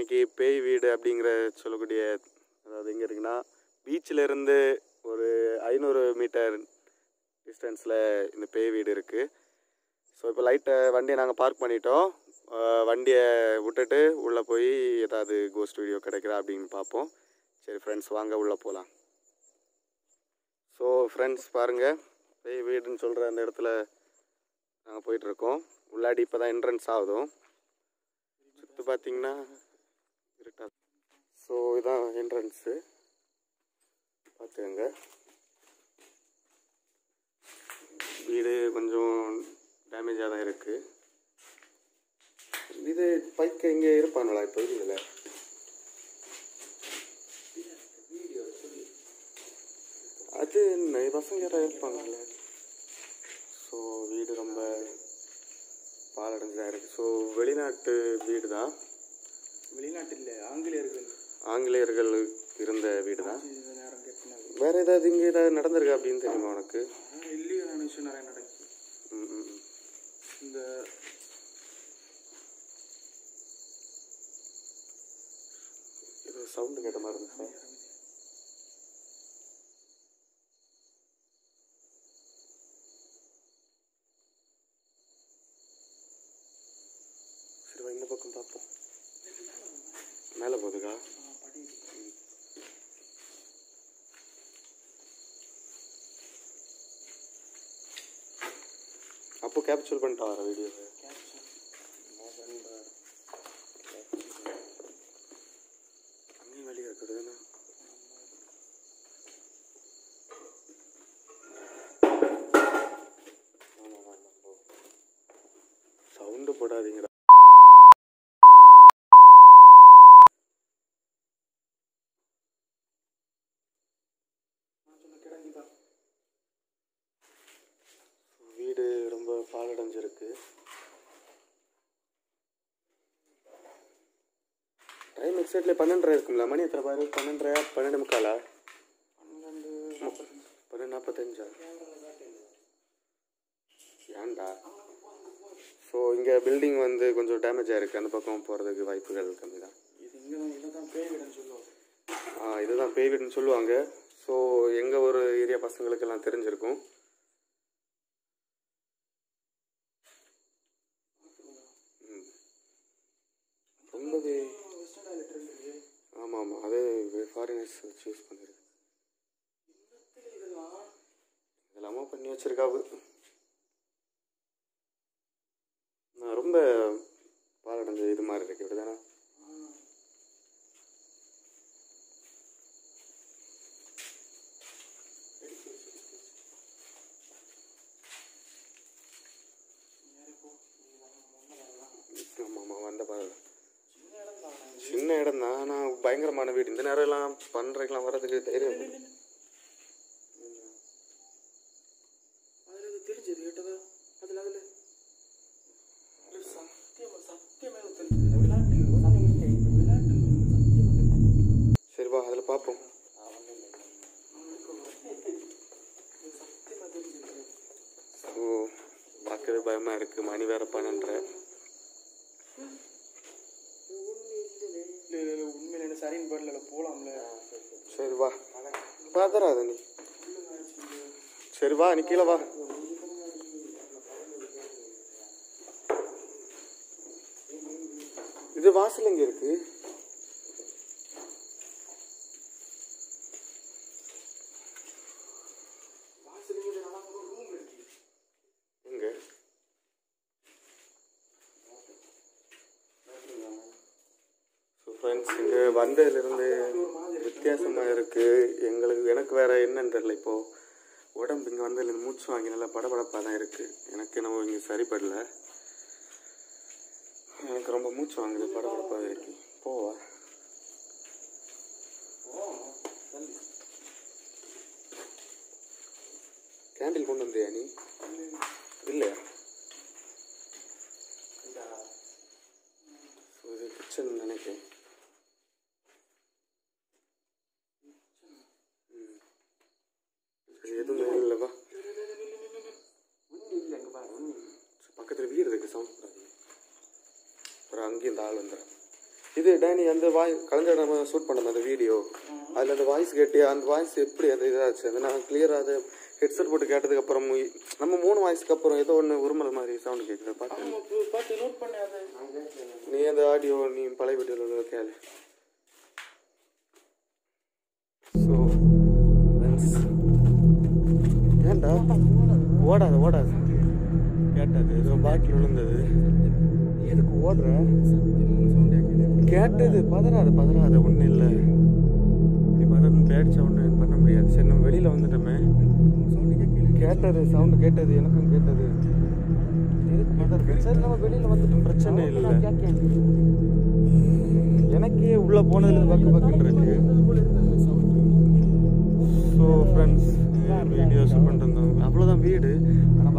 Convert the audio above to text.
இன்னைக்கு பேய் வீடு அப்படிங்கிற சொல்லக்கூடிய அதாவது எங்கே இருக்குன்னா பீச்சில் இருந்து ஒரு ஐநூறு மீட்டர் டிஸ்டன்ஸில் இந்த பேய் வீடு இருக்குது ஸோ இப்போ லைட்டை வண்டியை நாங்கள் பார்க் பண்ணிட்டோம் அஹ் வண்டியை விட்டுட்டு உள்ளே போய் ஏதாவது கோஸ்ட் வீடியோ கிடைக்குதா அப்படின்னு பார்ப்போம் சரி ஃப்ரெண்ட்ஸ் வாங்க உள்ளே போகலாம் ஸோ ஃப்ரெண்ட்ஸ் பாருங்கள் பேய் வீடுன்னு சொல்கிற அந்த இடத்துல நாங்கள் போயிட்டுருக்கோம் உள்ளாடி இப்போ தான் என்ட்ரன்ஸ் ஆகுதும் சுற்றி பார்த்தீங்கன்னா இருட்டா ஸோ இதான் என்ட்ரன்ஸு பார்த்துக்கங்க வீடு கொஞ்சம் டேமேஜாக தான் இருக்குது இது பைக்கு இங்கே இருப்பானுங்களா இப்போ இதில் அது என்ன பசங்க யாராவது இருப்பாங்கல்ல ஸோ வீடு ரொம்ப பாலடைஞ்சதாக இருக்குது ஸோ வெளிநாட்டு வீடு தான் வெளிநாட்டில் இல்லை ஆங்கிலேயர்கள் ஆங்கிலேயர்கள் இருந்த வீடு தான் இது நேரம் கட்டினது வேற ஏதாவது இங்கே ஏதாவது நடந்திருக்கு அப்படின்னு தெரியுமா உனக்கு இல்லீகலான விஷயம் நிறைய நடக்குது ம், ம், ம். இந்த இது சவுண்டு கேட்ட மாதிரி இருந்துச்சு சரி வா, இந்த பக்கம் பார்ப்போம் மேலே போகுதுக்கா படி அப்போ கேப்சர் பண்ணிட்டா வர வீடியோவை அங்கேயும் வெளியே இருக்குது என்ன சவுண்டு போடாதீங்கடா சொன்ன கிடங்கி தான் வீடு ரொம்ப பாலடைஞ்சிருக்கு டைம் எக்ஸாக்ட்லி பன்னெண்டரை இருக்கும்ல மணி எத்தனை பாரு பன்னெண்டரையா பன்னெண்டு முக்காலா பன்னெண்டு பன்னெண்டு நாற்பத்தஞ்சா ஏன்டா ஸோ இங்கே பில்டிங் வந்து கொஞ்சம் டேமேஜ் ஆயிருக்கு அந்த பக்கம் போகிறதுக்கு வாய்ப்புகள் கம்மி தான் இது இங்கே தான் இதை தான் பேய் வீடுன்னு சொல்லுவோம் ஆ இதுதான் பேய் வீடுன்னு சொல்லுவாங்க ஸோ எங்கள் ஒரு ஏரியா பசங்களுக்கெல்லாம் தெரிஞ்சிருக்கும் ம். ரொம்பவே வெஸ்டர்ன் டாய்லெட் இருக்கு ஆமாம் ஆமாம் அதே ஃபாரினர்ஸ் சூஸ் பண்ணிருக்கு இதெல்லாம் இதெல்லாமா பண்ணி வச்சிருக்காவு நான் ரொம்ப பாலடைஞ்ச இது மாதிரி இருக்கு இப்படிதானே ஆமாம் ஆமாம் வந்த பாரு சின்ன இடம் தான் சின்ன இடம் தான் ஆனால் பயங்கரமான வீடு இந்த நேரம் எல்லாம் பண்றதுக்கெல்லாம் வர்றதுக்கு தைரியம் இல்லை. அதில் இது தெரிஞ்சது கேட்டதா அதில் அதில் சத்தியமா சத்தியமே தெரிஞ்சது விளையாட்டு விளையாட்டு சத்தியமா தெரிஞ்சது சரி வா அதில் பார்ப்போம் சத்தியமா தெரிஞ்சது ஓ பார்க்கவே பயமா இருக்கு மணி வேற பன்னெண்டரை இல்லை இல்லை உண்மையில என்ன சரின்னு படல போகலாம்ல சரி வா பார்த்துறாத நீ சரி வா நீ கீழே வா இது வாசல் எங்க இருக்கு எங்க ஸோ ஃப்ரெண்ட்ஸ் இங்கே வந்ததுலேருந்து வித்தியாசமாக இருக்குது எங்களுக்கு எனக்கு வேற என்னன்னு தெரில இப்போது உடம்பு இங்கே வந்ததுலேருந்து மூச்சு வாங்கி நல்லா படபடப்பாக தான் இருக்குது எனக்கு என்னவோ இங்கே சரிப்படல எனக்கு ரொம்ப மூச்சு வாங்குது படபடப்பாக இருக்கு போவா கேண்டில் கொண்டு வந்தியா நீ இல்லையா ஸோ இது கிச்சன் நினைக்கிறேன் ம். சரி, எதுவுமே இல்லைவா பக்கத்தில் வீடு இருக்கு சவுண்ட் அப்புறம் அங்கேயும் இந்த ஆள் வந்துடுறேன் இது டேனி அந்த வாய் கலைஞர் நம்ம ஷூட் பண்ணோம் அந்த வீடியோ அதில் அந்த வாய்ஸ் கேட்டு அந்த வாய்ஸ் எப்படி அந்த இதாச்சு அந்த நான் கிளியராக அதை ஹெட்செட் போட்டு கேட்டதுக்கு அப்புறம் நம்ம மூணு வாய்ஸ்க்கு அப்புறம் ஏதோ ஒன்று உருமல் மாதிரி சவுண்ட் கேட்குது பார்த்து ஆமா இப்போ பார்த்து நோட் பண்ணி அதை நீ அந்த ஆடியோ நீ பழைய வீடியோவில் கேளு ஸோ ஏன்டா ஓடாது ஓடாது கேட்டது ஏதோ பாட்டில் விழுந்தது நீ எதுக்கு ஓடுற கேட்டது பதறாத பதறாத ஒன்றும் இல்லை இப்படி பதறன்னு பேடிச்சா ஒன்றும் பண்ண முடியாது சரி நம்ம வெளியில் வந்துட்டோமே கேட்டது சவுண்டு கேட்டது எனக்கும் கேட்டது எதுக்கு பதறது சரி நம்ம வெளியில் வந்துட்டோம் பிரச்சனை இல்லை எனக்கே உள்ள போனதுல பக்கு பக்குன்னு இருக்கு ஸோ ஃப்ரெண்ட்ஸ் வீடியோஸ் பண்ணிருந்தோம் அவ்வளோதான் வீடு ஆனால்